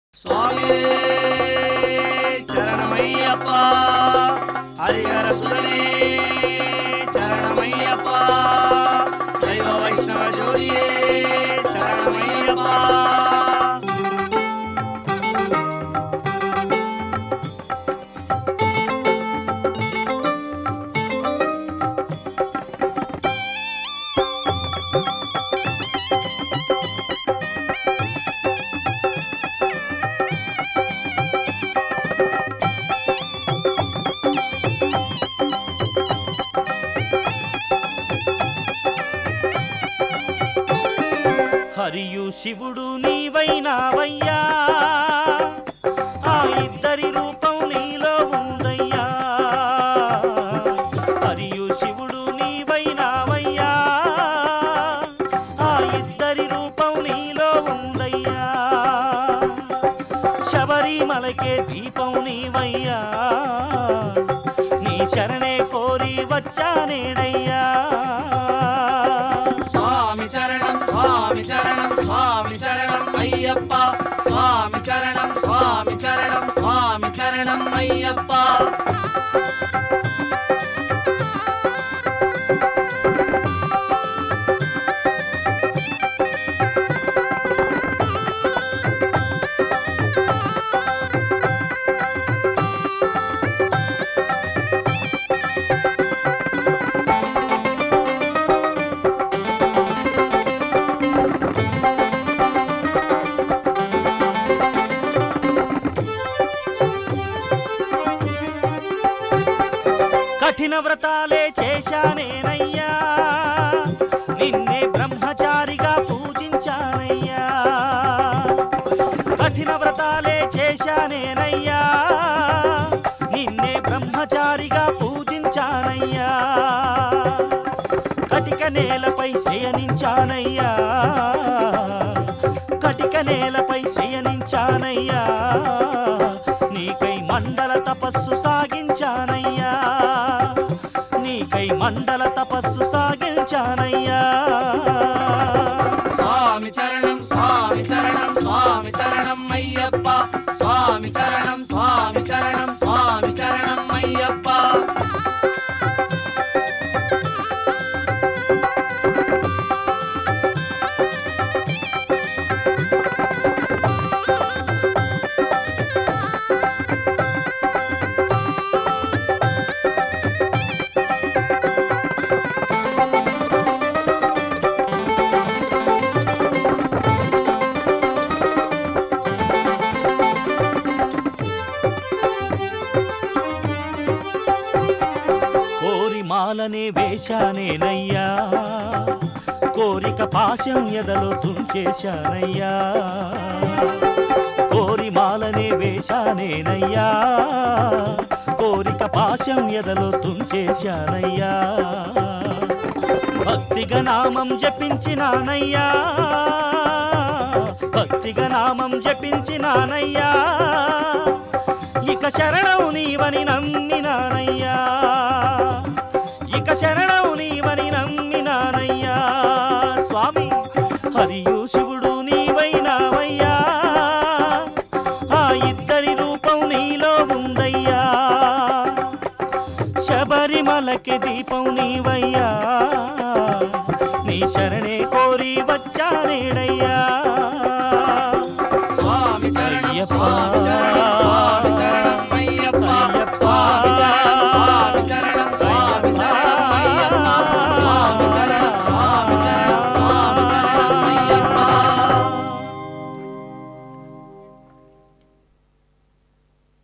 స్వామి చరణమయ్యప్ప హరిహర సురలే చరణమయ్యప్ప శైవ వైష్ణవ జోడియే చరణమయ్యప్ప హరియు శివుడు నీవైనావయ్యా ఆ ఇద్దరి రూపం నీలో ఉందయ్యా హరియు శివుడు నీవైనావయ్యా ఆ ఇద్దరి రూపం నీలో ఉందయ్యా శబరిమలకే దీపం నీవయ్యా నీ శరణే కోరి వచ్చానేడయ్యా స్వామి చరణం స్వామి చరణం స్వామి చరణం అయ్యప్ప స్వామి చరణం స్వామి చరణం స్వామి చరణం అయ్యప్ప కఠిన వ్రతాలే చేశానేనయ్యా నిన్నే బ్రహ్మచారిగా పూజించానయ్యా కఠిన వ్రతాలే చేశానేనయ్యా నిన్నే బ్రహ్మచారిగా పూజించానయ్యా కటిక నేలపై శయనించానయ్యా కటిక నేలపై శయనించానయ్యా నీకై మండల తపస్సు సాగించానయ్యా నీకై మండల తపస్సు సాగించానయ్యా స్వామి చరణం స్వామి చరణం స్వామి చరణం అయ్యప్ప స్వామి చరణం స్వామి చరణం స్వామి చరణం అయ్యప్ప కోరి మాలనే వేశానేనయ్యా కోరిక పాశం ఎదలో తుంచేశానయ్యా కోరి మాలనే వేశానేనయ్యా కోరిక పాశం ఎదలో తుంచేశానయ్యా భక్తిగా నామం జపించినానయ్యా భక్తిగా నామం జపించినానయ్యా ఇక శరణం నీవని నమ్మినానయ్యా ఇక శరణం నీవని నమ్మినానయ్యా స్వామి హరియు శివుడు నీవైనావయ్యా ఆ ఇద్దరి రూపం నీలో ఉందయ్యా శబరిమలకి దీపం నీవయ్యా నీ శరణే కోరి వచ్చానేడయ్యా స్వామి చరణం అయ్యప్ప. స్వామి చరణం స్వామి చరణం అయ్యప్ప స్వామి చరణం స్వామి చరణం స్వామి చరణం అయ్యప్ప